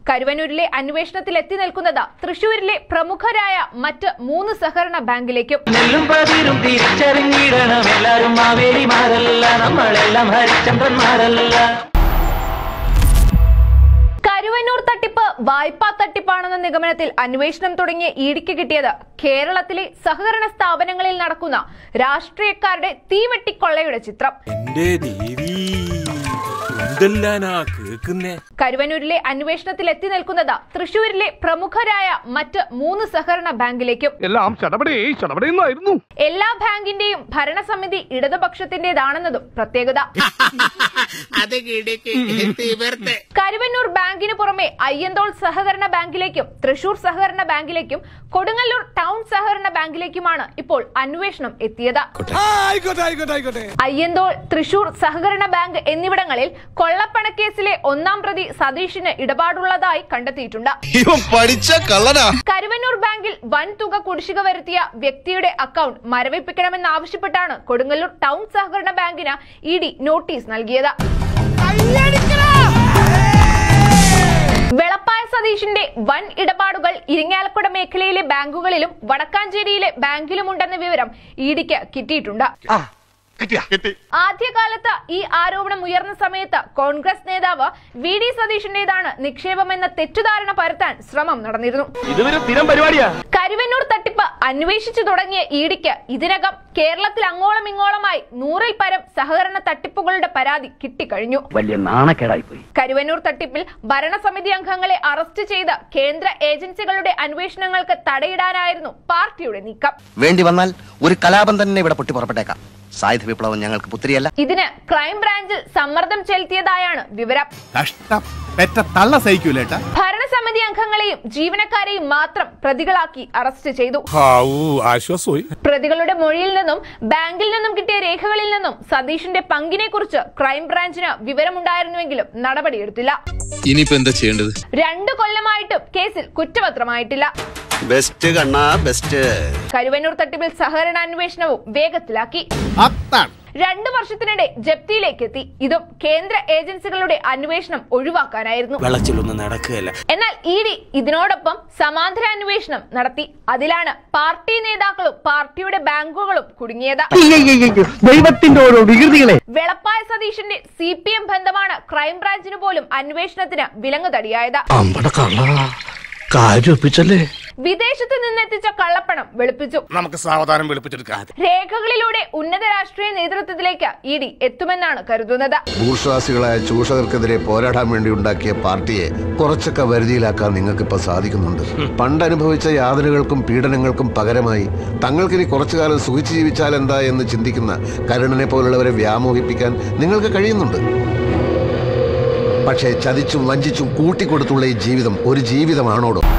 കരുവന്നൂരിലെ അന്വേഷണത്തിൽ എത്തി നിൽക്കുന്നത് തൃശൂരിലെ പ്രമുഖരായ മറ്റ് മൂന്ന് സഹകരണ ബാങ്കിലേക്കും നെല്ലും പതിരും തിരിച്ചറിഞ്ഞിടണം എല്ലാരും മാവേലിമാരല്ല നമ്മളെല്ലാം ഹരിചന്ദ്രന്മാരല്ല കരുവന്നൂർ തട്ടിപ്പ് വായ്പാ തട്ടിപ്പാണെന്ന നിഗമനത്തിൽ അന്വേഷണം തുടങ്ങിയ ഇടിക്ക് കിട്ടിയത് കേരളത്തിലെ സഹകരണ സ്ഥാപനങ്ങളിൽ നടക്കുന്ന രാഷ്ട്രീയക്കാരുടെ തീവെട്ടിക്കൊള്ളയുടെ ചിത്രം എന്റെ ദേവി എന്തെല്ലാനാ കേക്കുന്നേ കരുവന്നൂരിലെ അന്വേഷണത്തിൽ എത്തി നിൽക്കുന്നത് തൃശൂരിലെ പ്രമുഖരായ മറ്റ് മൂന്ന് സഹകരണ ബാങ്കിലേക്കും എല്ലാം ചടപടേ ചടപടയെന്നായിരുന്നു എല്ലാ ബാങ്കിന്റെയും ഭരണസമിതി ഇടതുപക്ഷത്തിന്റേതാണെന്നതും പ്രത്യേകത അത് കിടക്ക് തീവർത്ത് കരുവന്നൂർ ബാങ്കിന് പുറമെ അയ്യന്തോൾ സഹകരണ ബാങ്കിലേക്കും തൃശൂർ സഹകരണ ബാങ്കിലേക്കും കൊടുങ്ങല്ലൂർ ടൗൺ സഹകരണ ബാങ്കിലേക്കുമാണ് ഇപ്പോൾ അന്വേഷണം എത്തിയത് ആയിക്കോട്ടെ ആയിക്കോട്ടെ ആയിക്കോട്ടെ അയ്യന്തോൾ തൃശൂർ സഹകരണ ബാങ്ക് എന്നിവിടങ്ങളിൽ കൊള്ളപ്പണക്കേസിലെ ഒന്നാം പ്രതി സതീഷിന് ഇടപാടുള്ളതായി കണ്ടെത്തിയിട്ടുണ്ട് ഇവൻ പഠിച്ച കള്ളനാ കരുവന്നൂർ ബാങ്കിൽ വൻ തുക കുടിശ്ശിക വരുത്തിയ വ്യക്തിയുടെ അക്കൗണ്ട് മരവിപ്പിക്കണമെന്നാവശ്യപ്പെട്ടാണ് കൊടുങ്ങല്ലൂർ ടൗൺ സഹകരണ ബാങ്കിന് ഇ ഡി നോട്ടീസ് നൽകിയത് വെളപ്പായ സതീഷിന്റെ വൻ ഇടപാടുകൾ ഇരിങ്ങാലക്കുട മേഖലയിലെ ബാങ്കുകളിലും വടക്കാഞ്ചേരിയിലെ ബാങ്കിലുമുണ്ടെന്ന വിവരം ഇ ഡിക്ക് കിട്ടിയിട്ടുണ്ട് ആദ്യകാലത്ത് ഈ ആരോപണം ഉയർന്ന സമയത്ത് കോൺഗ്രസ് നേതാവ് വി ഡി സതീഷിന്റേതാണ് നിക്ഷേപമെന്ന തെറ്റുധാരണ പരത്താൻ ശ്രമം നടന്നിരുന്നു ഇതുവരെ സ്ഥിരം പരിപാടിയാ കരുവന്നൂർ തട്ടിപ്പ് അന്വേഷിച്ചു തുടങ്ങിയ ഇഡിക്ക് ഇതിനകം കേരളത്തിൽ അങ്ങോളം ഇങ്ങോളമായി നൂറിൽ പരം സഹകരണ തട്ടിപ്പുകളുടെ പരാതി കിട്ടിക്കഴിഞ്ഞു വലിയ നാണക്കേടായി പോയി കരുവന്നൂർ തട്ടിപ്പിൽ ഭരണസമിതി അംഗങ്ങളെ അറസ്റ്റ് ചെയ്ത് കേന്ദ്ര ഏജൻസികളുടെ അന്വേഷണങ്ങൾക്ക് തടയിടാനായിരുന്നു പാർട്ടിയുടെ നീക്കം വേണ്ടി വന്നാൽ ഒരു കലാപം തന്നെ ഇവിടെ പൊട്ടി പുറപ്പെട്ടേക്കാം സായുധ വിപ്ലവം ഞങ്ങൾക്ക് പുത്രിയല്ല ഇതിന് ക്രൈംബ്രാഞ്ചിൽ സമ്മർദ്ദം ചെലുത്തിയതായാണ് വിവരം കഷ്ടം പെറ്റ തള്ള സഹിക്കൂലേട്ടാ ഭരണസമിതി അംഗങ്ങളെയും ജീവനക്കാരെയും മാത്രം പ്രതികളാക്കി അറസ്റ്റ് ചെയ്തു ഹാവൂ ആശ്വാസമായി പ്രതികളുടെ മൊഴിയിൽ നിന്നും ബാങ്കിൽ നിന്നും കിട്ടിയ രേഖകളിൽ നിന്നും സതീഷിന്റെ പങ്കിനെ കുറിച്ച് ക്രൈംബ്രാഞ്ചിന് വിവരമുണ്ടായിരുന്നുവെങ്കിലും നടപടിയെടുത്തില്ല ഇനിയിപ്പോ എന്താ ചെയ്യേണ്ടത് രണ്ടു കൊല്ലമായിട്ടും കേസിൽ കുറ്റപത്രമായിട്ടില്ല ബെസ്റ്റ് കണ്ണാ ബെസ്റ്റ് കരുവന്നൂർ തട്ടിപ്പിൽ സഹകരണ അന്വേഷണവും വേഗത്തിലാക്കി അത്താണ് രണ്ടു വർഷത്തിനിടെ ജപ്തിയിലേക്ക് എത്തി ഇതും കേന്ദ്ര ഏജൻസികളുടെ അന്വേഷണം ഒഴിവാക്കാനായിരുന്നു വെള്ളച്ചിലൊന്നും നടക്കുകയല്ല എന്നാൽ ഇ ഡി ഇതിനോടൊപ്പം സമാന്തര അന്വേഷണം നടത്തി അതിലാണ് പാർട്ടി നേതാക്കളും പാർട്ടിയുടെ ബാങ്കുകളും കുടുങ്ങിയത് ദൈവത്തിന്റെ ഓരോ വികൃതികളെ വെളപ്പായ സതീഷിന്റെ സി പി എം ബന്ധമാണ് ക്രൈംബ്രാഞ്ചിന് പോലും അന്വേഷണത്തിന് വിലങ്ങുതടിയായത് കാര്യൊപ്പിച്ചല്ലേ വിദേശത്ത് നിന്നെത്തിച്ച കള്ളപ്പണം വെളുപ്പിച്ചു നമുക്ക് സാവധാനം വെളുപ്പിച്ചെടുക്കാം രേഖകളിലൂടെ ഉന്നത രാഷ്ട്രീയ നേതൃത്വത്തിലേക്ക് ഇ ഡി എത്തുമെന്നാണ് കരുതുന്നത് ഭൂഷ്വാസികളായ ചൂഷകർക്കെതിരെ പോരാടാൻ വേണ്ടി ഉണ്ടാക്കിയ പാർട്ടിയെ കുറച്ചൊക്കെ വരുതിയിലാക്കാൻ നിങ്ങൾക്കിപ്പോ സാധിക്കുന്നുണ്ട് പണ്ട് അനുഭവിച്ച യാതനകൾക്കും പീഡനങ്ങൾക്കും പകരമായി തങ്ങൾക്കിനി കുറച്ചു കാലം സുഖിച്ചു ജീവിച്ചാൽ എന്താ എന്ന് ചിന്തിക്കുന്ന കരുണനെ പോലുള്ളവരെ വ്യാമോഹിപ്പിക്കാൻ നിങ്ങൾക്ക് കഴിയുന്നുണ്ട് പക്ഷേ ചതിച്ചും വഞ്ചിച്ചും കൂട്ടിക്കൊടുത്തുള്ള ഈ ജീവിതം ഒരു ജീവിതമാണോടോ